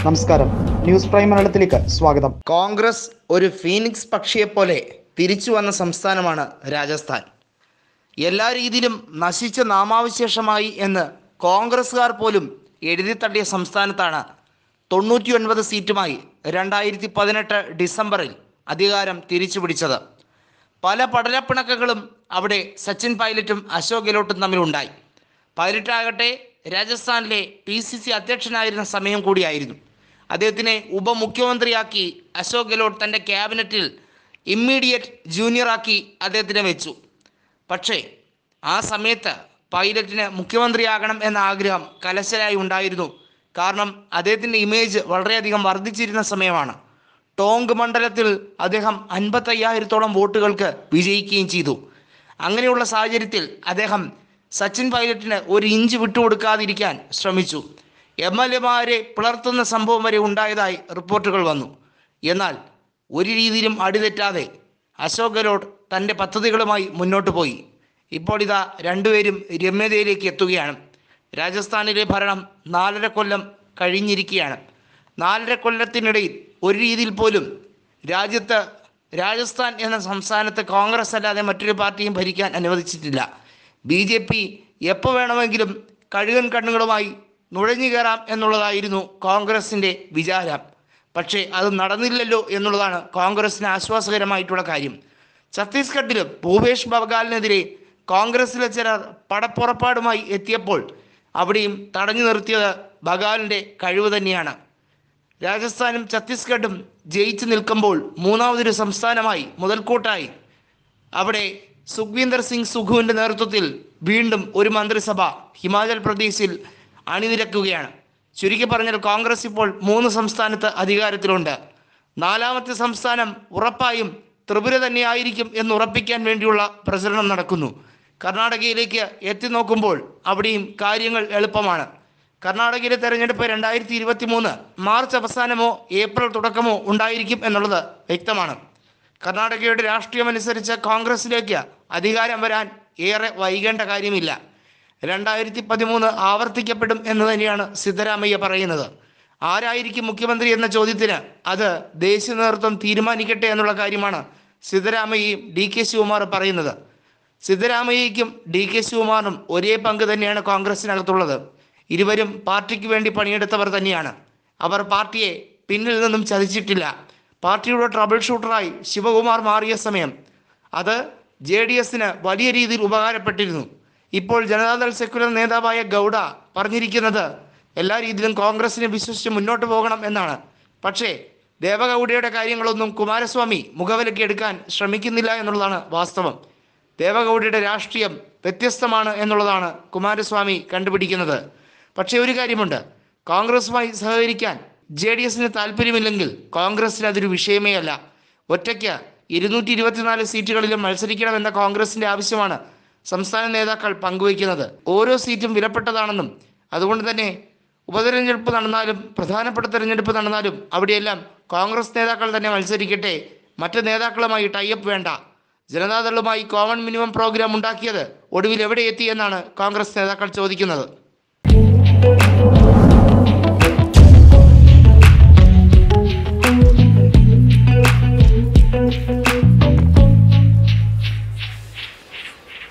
നമസ്കാരം news prime മലയാളത്തിലേക്ക് സ്വാഗതം കോൺഗ്രസ് ഒരു ഫീനിക്സ് പക്ഷിയെപ്പോലെ തിരിച്ചു വന്ന സംസ്ഥാനമാണ് രാജസ്ഥാൻ എല്ലാ രീതിയിലും നശിച്ച നാമാവിശേഷമായി എന്ന് കോൺഗ്രസ്സുകാർ പോലും എഴുതിത്തള്ളിയ സംസ്ഥാനത്താണ് തൊണ്ണൂറ്റി ഒൻപത് സീറ്റുമായി രണ്ടായിരത്തി പതിനെട്ട് ഡിസംബറിൽ അധികാരം തിരിച്ചു പിടിച്ചത് പല പടലപ്പിണക്കങ്ങളും അവിടെ സച്ചിൻ പൈലറ്റും അശോക് ഗെഹ്ലോട്ടും തമ്മിലുണ്ടായി പൈലറ്റാകട്ടെ രാജസ്ഥാനിലെ പി സി സി അധ്യക്ഷനായിരുന്ന സമയം കൂടിയായിരുന്നു അദ്ദേഹത്തിനെ ഉപമുഖ്യമന്ത്രിയാക്കി അശോക് ഗെഹ്ലോട്ട് തൻ്റെ ക്യാബിനറ്റിൽ ഇമ്മീഡിയറ്റ് ജൂനിയറാക്കി അദ്ദേഹത്തിനെ വെച്ചു പക്ഷേ ആ സമയത്ത് പൈലറ്റിന് മുഖ്യമന്ത്രിയാകണം എന്ന ആഗ്രഹം കലശലായി ഉണ്ടായിരുന്നു കാരണം അദ്ദേഹത്തിൻ്റെ ഇമേജ് വളരെയധികം വർദ്ധിച്ചിരുന്ന സമയമാണ് ടോങ്ക് മണ്ഡലത്തിൽ അദ്ദേഹം അൻപത്തയ്യായിരത്തോളം വോട്ടുകൾക്ക് വിജയിക്കുകയും ചെയ്തു അങ്ങനെയുള്ള സാഹചര്യത്തിൽ അദ്ദേഹം സച്ചിൻ പൈലറ്റിന് ഒരു ഇഞ്ച് വിട്ടുകൊടുക്കാതിരിക്കാൻ ശ്രമിച്ചു എം എൽ എമാരെ പിളർത്തുന്ന സംഭവം വരെ ഉണ്ടായതായി റിപ്പോർട്ടുകൾ വന്നു എന്നാൽ ഒരു രീതിയിലും അടിതെറ്റാതെ അശോക് ഗെഹ്ലോട്ട് തൻ്റെ പദ്ധതികളുമായി മുന്നോട്ട് പോയി ഇപ്പോൾ ഇതാ രണ്ടുപേരും രമ്യതയിലേക്ക് എത്തുകയാണ് രാജസ്ഥാനിലെ ഭരണം നാലര കൊല്ലം കഴിഞ്ഞിരിക്കുകയാണ് നാലര കൊല്ലത്തിനിടയിൽ ഒരു രീതിയിൽ പോലും രാജ്യത്ത് രാജസ്ഥാൻ എന്ന സംസ്ഥാനത്ത് കോൺഗ്രസ് അല്ലാതെ മറ്റൊരു പാർട്ടിയും ഭരിക്കാൻ അനുവദിച്ചിട്ടില്ല ബി ജെ പി എപ്പോൾ വേണമെങ്കിലും കഴുകൻ കണ്ണുകളുമായി നുഴഞ്ഞു കയറാം എന്നുള്ളതായിരുന്നു കോൺഗ്രസിൻ്റെ വിചാരം പക്ഷേ അത് നടന്നില്ലല്ലോ എന്നുള്ളതാണ് കോൺഗ്രസിന് ആശ്വാസകരമായിട്ടുള്ള കാര്യം ഛത്തീസ്ഗഡിലും ഭൂപേഷ് ബഗാലിനെതിരെ കോൺഗ്രസിലെ ചിലർ പടപ്പുറപ്പാടുമായി എത്തിയപ്പോൾ അവിടെയും തടഞ്ഞു നിർത്തിയത് ബഗാലിൻ്റെ കഴിവ് തന്നെയാണ് രാജസ്ഥാനും ഛത്തീസ്ഗഡും ജയിച്ചു നിൽക്കുമ്പോൾ മൂന്നാമതൊരു സംസ്ഥാനമായി മുതൽക്കൂട്ടായി അവിടെ സുഖ്വീന്ദർ സിംഗ് സുഖുവിൻ്റെ നേതൃത്വത്തിൽ വീണ്ടും ഒരു മന്ത്രിസഭ ഹിമാചൽ പ്രദേശിൽ അണിനിരക്കുകയാണ് ചുരുക്കി പറഞ്ഞാൽ കോൺഗ്രസ് ഇപ്പോൾ മൂന്ന് സംസ്ഥാനത്ത് അധികാരത്തിലുണ്ട് നാലാമത്തെ സംസ്ഥാനം ഉറപ്പായും ത്രിപുര തന്നെയായിരിക്കും എന്ന് ഉറപ്പിക്കാൻ വേണ്ടിയുള്ള പ്രചരണം നടക്കുന്നു കർണാടകയിലേക്ക് എത്തി നോക്കുമ്പോൾ അവിടെയും കാര്യങ്ങൾ എളുപ്പമാണ് കർണാടകയിലെ തെരഞ്ഞെടുപ്പ് രണ്ടായിരത്തി ഇരുപത്തി മൂന്ന് മാർച്ച് അവസാനമോ ഏപ്രിൽ തുടക്കമോ ഉണ്ടായിരിക്കും എന്നുള്ളത് വ്യക്തമാണ് കർണാടകയുടെ രാഷ്ട്രീയമനുസരിച്ച് കോൺഗ്രസിലേക്ക് അധികാരം വരാൻ ഏറെ വൈകേണ്ട കാര്യമില്ല രണ്ടായിരത്തി പതിമൂന്ന് ആവർത്തിക്കപ്പെടും എന്ന് തന്നെയാണ് സിദ്ധരാമയ്യ പറയുന്നത് ആരായിരിക്കും മുഖ്യമന്ത്രി എന്ന ചോദ്യത്തിന് അത് ദേശീയ നേതൃത്വം തീരുമാനിക്കട്ടെ എന്നുള്ള കാര്യമാണ് സിദ്ധരാമയ്യയും ഡി കെ ശിവകുമാർ പറയുന്നത് സിദ്ധരാമയ്യയ്ക്കും ഡി കെ ശിവകുമാറിനും ഒരേ പങ്ക് തന്നെയാണ് കോൺഗ്രസിനകത്തുള്ളത് ഇരുവരും പാർട്ടിക്ക് വേണ്ടി പണിയെടുത്തവർ തന്നെയാണ് അവർ പാർട്ടിയെ പിന്നിൽ നിന്നും ചതിച്ചിട്ടില്ല പാർട്ടിയുടെ ട്രബിൾ ഷൂട്ടറായി ശിവകുമാർ മാറിയ സമയം അത് ജെ ഡി എസിന് വലിയ രീതിയിൽ ഉപകാരപ്പെട്ടിരുന്നു ഇപ്പോൾ ജനതാദൾ സെക്യുലർ നേതാവായ ഗൗഡ പറഞ്ഞിരിക്കുന്നത് എല്ലാ രീതിയിലും കോൺഗ്രസിനെ വിശ്വസിച്ച് മുന്നോട്ട് പോകണം എന്നാണ് പക്ഷേ ദേവഗൗഡയുടെ കാര്യങ്ങളൊന്നും കുമാരസ്വാമി മുഖവിലയ്ക്ക് എടുക്കാൻ ശ്രമിക്കുന്നില്ല എന്നുള്ളതാണ് വാസ്തവം ദേവഗൗഡയുടെ രാഷ്ട്രീയം വ്യത്യസ്തമാണ് എന്നുള്ളതാണ് കുമാരസ്വാമി കണ്ടുപിടിക്കുന്നത് പക്ഷേ ഒരു കാര്യമുണ്ട് കോൺഗ്രസുമായി സഹകരിക്കാൻ ജെ ഡി എസിന് താല്പര്യമില്ലെങ്കിൽ കോൺഗ്രസിന് അതൊരു വിഷയമേ അല്ല ഒറ്റയ്ക്ക് ഇരുന്നൂറ്റി ഇരുപത്തിനാല് സീറ്റുകളിലും മത്സരിക്കണമെന്ന കോൺഗ്രസിന്റെ ആവശ്യമാണ് സംസ്ഥാന നേതാക്കൾ പങ്കുവയ്ക്കുന്നത് ഓരോ സീറ്റും വിലപ്പെട്ടതാണെന്നും അതുകൊണ്ട് തന്നെ ഉപതെരഞ്ഞെടുപ്പ് നടന്നാലും പ്രധാനപ്പെട്ട തെരഞ്ഞെടുപ്പ് നടന്നാലും അവിടെയെല്ലാം കോൺഗ്രസ് നേതാക്കൾ തന്നെ മത്സരിക്കട്ടെ മറ്റ് നേതാക്കളുമായി ടൈപ്പ് വേണ്ട ജനതാദളുമായി കോമൺ മിനിമം പ്രോഗ്രാം ഉണ്ടാക്കിയത് ഒടുവിൽ എവിടെ എത്തി എന്നാണ് കോൺഗ്രസ് നേതാക്കൾ ചോദിക്കുന്നത്